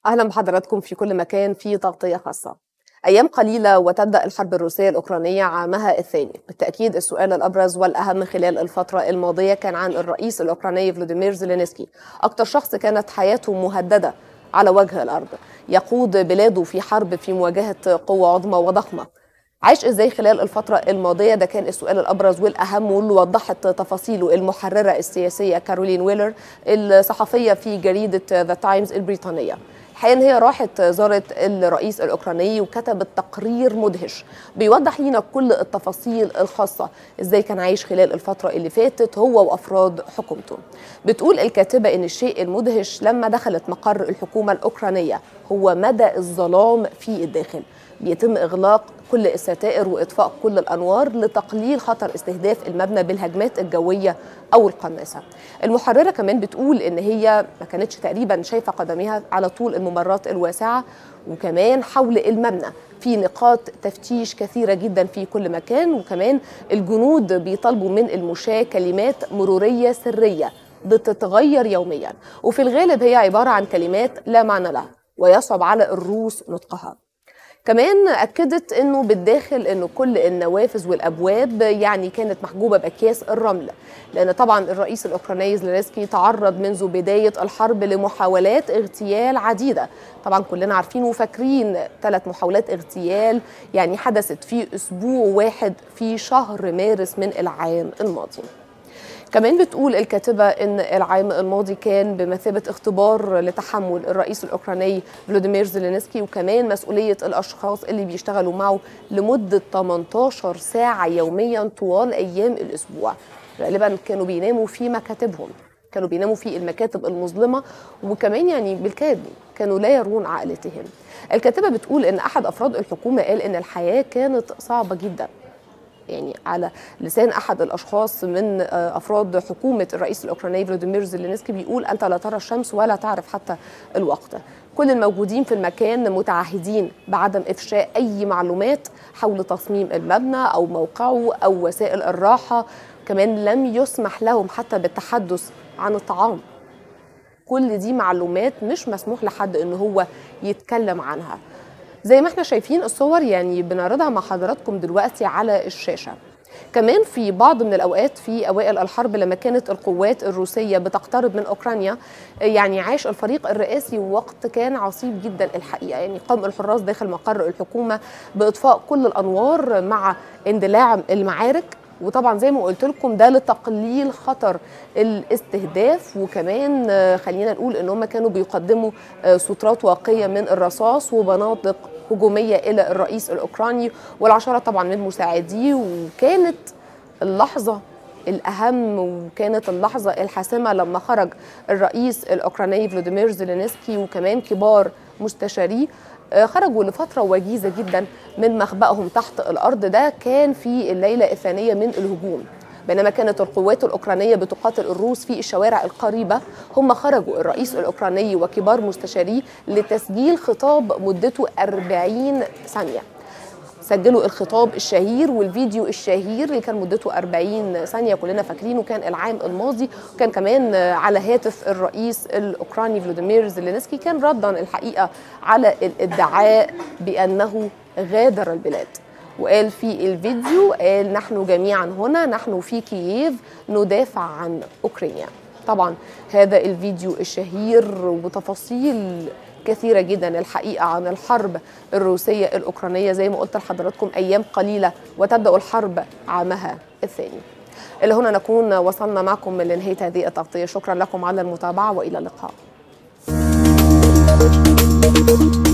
أهلا بحضراتكم في كل مكان في تغطية خاصة أيام قليلة وتبدأ الحرب الروسية الأوكرانية عامها الثاني بالتأكيد السؤال الأبرز والأهم خلال الفترة الماضية كان عن الرئيس الأوكراني فلوديمير زيلينسكي أكثر شخص كانت حياته مهددة على وجه الأرض يقود بلاده في حرب في مواجهة قوة عظمى وضخمة عايش ازاي خلال الفترة الماضية ده كان السؤال الأبرز والأهم واللي وضحت تفاصيله المحررة السياسية كارولين ويلر الصحفية في جريدة ذا تايمز البريطانية الحقيقه ان هي راحت زارت الرئيس الاوكراني وكتبت تقرير مدهش بيوضح لنا كل التفاصيل الخاصه ازاي كان عايش خلال الفتره اللي فاتت هو وافراد حكومته بتقول الكاتبه ان الشيء المدهش لما دخلت مقر الحكومه الاوكرانيه هو مدى الظلام في الداخل بيتم اغلاق كل الستائر واطفاء كل الانوار لتقليل خطر استهداف المبنى بالهجمات الجويه او القناصه. المحرره كمان بتقول ان هي ما كانتش تقريبا شايفه قدميها على طول الممرات الواسعه وكمان حول المبنى في نقاط تفتيش كثيره جدا في كل مكان وكمان الجنود بيطالبوا من المشاة كلمات مروريه سريه بتتغير يوميا وفي الغالب هي عباره عن كلمات لا معنى لها ويصعب على الروس نطقها. كمان اكدت انه بالداخل انه كل النوافذ والابواب يعني كانت محجوبه باكياس الرمل لان طبعا الرئيس الاوكراني زيلينسكي تعرض منذ بدايه الحرب لمحاولات اغتيال عديده طبعا كلنا عارفين وفاكرين ثلاث محاولات اغتيال يعني حدثت في اسبوع واحد في شهر مارس من العام الماضي كمان بتقول الكاتبة أن العام الماضي كان بمثابة اختبار لتحمل الرئيس الأوكراني فلوديمير زيلينسكي وكمان مسؤولية الأشخاص اللي بيشتغلوا معه لمدة 18 ساعة يوميا طوال أيام الأسبوع غالبا كانوا بيناموا في مكاتبهم كانوا بيناموا في المكاتب المظلمة وكمان يعني بالكاد كانوا لا يرون عائلتهم الكاتبة بتقول أن أحد أفراد الحكومة قال أن الحياة كانت صعبة جدا يعني على لسان احد الاشخاص من افراد حكومه الرئيس الاوكراني فلوديمير زيلينسكي بيقول انت لا ترى الشمس ولا تعرف حتى الوقت كل الموجودين في المكان متعهدين بعدم افشاء اي معلومات حول تصميم المبنى او موقعه او وسائل الراحه كمان لم يسمح لهم حتى بالتحدث عن الطعام كل دي معلومات مش مسموح لحد ان هو يتكلم عنها زي ما احنا شايفين الصور يعني بنعرضها مع حضراتكم دلوقتي على الشاشه كمان في بعض من الاوقات في اوائل الحرب لما كانت القوات الروسيه بتقترب من اوكرانيا يعني عاش الفريق الرئاسي وقت كان عصيب جدا الحقيقه يعني قام الحراس داخل مقر الحكومه باطفاء كل الانوار مع اندلاع المعارك وطبعا زي ما قلت لكم ده لتقليل خطر الاستهداف وكمان خلينا نقول ان هم كانوا بيقدموا سترات واقيه من الرصاص وبنادق هجوميه الى الرئيس الاوكراني والعشرات طبعا من مساعديه وكانت اللحظه الاهم وكانت اللحظه الحاسمه لما خرج الرئيس الاوكراني فلوديمير زيلينسكي وكمان كبار مستشاريه خرجوا لفتره وجيزه جدا من مخبأهم تحت الارض ده كان في الليله الثانيه من الهجوم بينما كانت القوات الأوكرانية بتقاتل الروس في الشوارع القريبة هم خرجوا الرئيس الأوكراني وكبار مستشاريه لتسجيل خطاب مدته 40 ثانية سجلوا الخطاب الشهير والفيديو الشهير اللي كان مدته 40 ثانيه كلنا فاكرينه كان العام الماضي وكان كمان على هاتف الرئيس الاوكراني فلوديمير زيلينسكي كان ردا الحقيقه على الادعاء بانه غادر البلاد وقال في الفيديو قال نحن جميعا هنا نحن في كييف ندافع عن اوكرانيا طبعا هذا الفيديو الشهير وتفاصيل كثيرة جدا الحقيقة عن الحرب الروسية الأوكرانية زي ما قلت لحضراتكم أيام قليلة وتبدأ الحرب عامها الثاني إلى هنا نكون وصلنا معكم لنهاية هذه التغطية شكرا لكم على المتابعة وإلى اللقاء